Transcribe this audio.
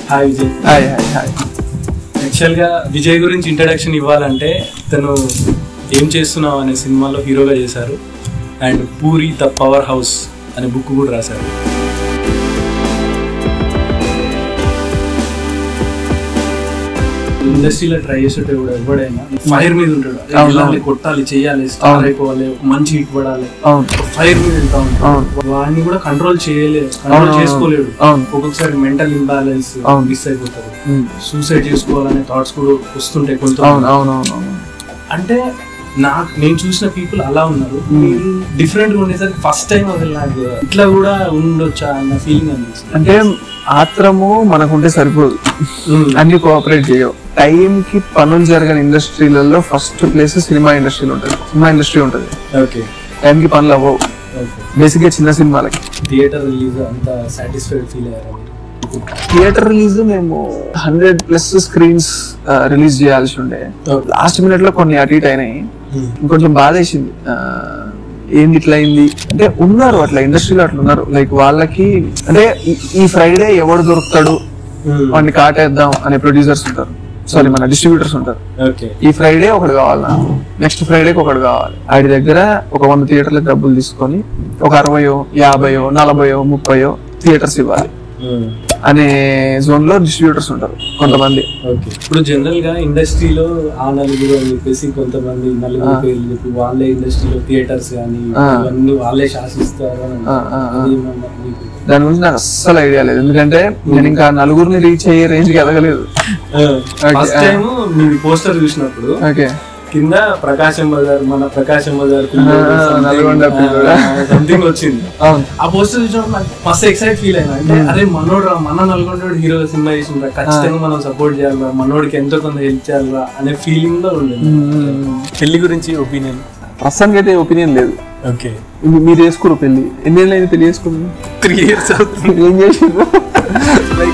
Hi Vijay hi hi hi యాక్చువల్గా విజయ్ గురించి introduction ఇవ్వాలంటే తను ఏం చేస్తున్నావు అనే సినిమాలో హీరోగా చేశారు and Puri the power house అనే బుక్ కూడా రాశారు ఇండస్ట్రీలో ట్రై చేసేటప్పుడు ఎవడైనా ఫైర్ మీద ఉంటాడు అరే అవును, వెళ్ళాలి, అవును. కొట్టాలి చేయాలి స్టార్ అవును. అయిపోవాలి ఒక మంచి హిట్ పడాలి అవును ఫైర్ మీద వెళ్తా ఉంటాడు అవును. వాడిని కూడా కంట్రోల్ చేయలేదు అవును, కంట్రోల్ అవును. చేసుకోలేడు అవును. ఒక్కొక్కసారి మెంటల్ ఇంబ్యాలెన్స్ అవును. మిస్ అయిపోతారు ఉమ్. సూసైడ్ చేసుకోవాలనే థాట్స్ కూడా వస్తుంటాయి కొంత అవును అవును అవును అవును అంటే నాకు నేను చూసిన పీపుల్ అలా ఉన్నారు Hmm. మీరు డిఫరెంట్ గా ఉండేసరికి ఫస్ట్ టైం అసలు నాకు ఇట్లా కూడా ఉండొచ్చా అన్న ఫీలింగ్ అనిపిస్తుంది అంటే ఆత్రము మనకుంటే సరిపోదు అన్ని కోఆపరేట్ చేయవు టైం కి పనులు జరగని ఇండస్ట్రీలలో ఫస్ట్ ప్లేస్ సినిమా ఇండస్ట్రీలో ఉంటుంది సినిమా ఇండస్ట్రీ ఉంటుంది ఓకే టైం కి పనులు అవ్వవు ఓకే బేసిక్ గా చిన్న సినిమాలకి థియేటర్ రిలీజ్ అంత సాటిస్ఫైడ్ ఫీల్ అయ్యారా మీరు థియేటర్ రిలీజ్ మేము హండ్రెడ్ ప్లస్ స్క్రీన్స్ రిలీజ్ చేయాల్సి ఉండే Okay. లాస్ట్ మినిట్ లో కొన్ని అటు ఇటు అయినాయి ఇంకొంచెం బాధ వేసింది ఆ, ఏంది ఇట్లా అయింది అంటే ఉన్నారు అట్లా ఇండస్ట్రీలో అట్లా ఉన్నారు లైక్ వాళ్ళకి అంటే ఈ- ఈ ఫ్రైడే ఎవడు దొరుకుతాడు వాడిని కాటేద్దాం అనే ప్రొడ్యూసర్స్ ఉంటారు సారీ మన డిస్ట్రిబ్యూటర్స్ ఉంటారు ఓకే ఈ ఫ్రైడే ఒకటి కావాలి నాకు నెక్స్ట్ ఫ్రైడేకి ఒకటి కావాలి ఆడి దగ్గర ఒక వంద థియేటర్లకు డబ్బులు తీసుకొని ఒక అరవయో యాభయో నలభయో ముప్పయో థియేటర్స్ ఇవ్వాలి అనే జోన్ లో డిస్ట్రిబ్యూటర్స్ ఉంటారు కొంతమంది ఓకే ఇప్పుడు జనరల్ గా ఇండస్ట్రీలో ఆ నలుగురు అని చెప్పేసి కొంతమంది నలుగురు ఆ. పేర్లు చెప్పి వాళ్ళే ఇండస్ట్రీలో థియేటర్స్ కానీ ఆ. ఇవన్నీ వాళ్ళే శాసిస్తారు అని ఆ, ఆ, ఆ. అది ఏమన్నా మీకు? దాని గురించి నాకు అస్సలు ఐడియా లేదు ఎందుకంటే నేను ఇంకా నలుగురిని రీచ్ అయ్యే రేంజ్ కి ఎదగలేదు ఫస్ట్ ఆ. టైం మీ పోస్టర్ చూసినప్పుడు ఓకే కింద ప్రకాశం బజార్ మన ప్రకాశం బజార్ ఆ, నల్గొండ పిల్లోడు. సంథింగ్ వచ్చింది అవును ఆ పోస్టర్ చూసినప్పుడు నాకు మస్తు ఎక్సైట్ ఫీల్ అయినా అంటే అరే మనోడు రా మన నల్గొండోడు హీరో సినిమా చేసిండ్రా ఖచ్చితంగా మనం సపోర్ట్ చేయాలరా మనోడికి ఎంతో కొంత హెల్ప్ చేయాలరా అనే ఫీలింగ్ లో ఉండేది పెళ్లి గురించి ఒపీనియన్ ప్రస్తుతానికి అయితే ఒపీనియన్ లేదు ఓకే మీ- మీరు వేసుకోరు పెళ్లి ఎన్ని ఏళ్ళు అయింది పెళ్లి చేసుకున్నాను త్రీ ఇయర్స్ అవుతుంది ఏం చేసిండ్రు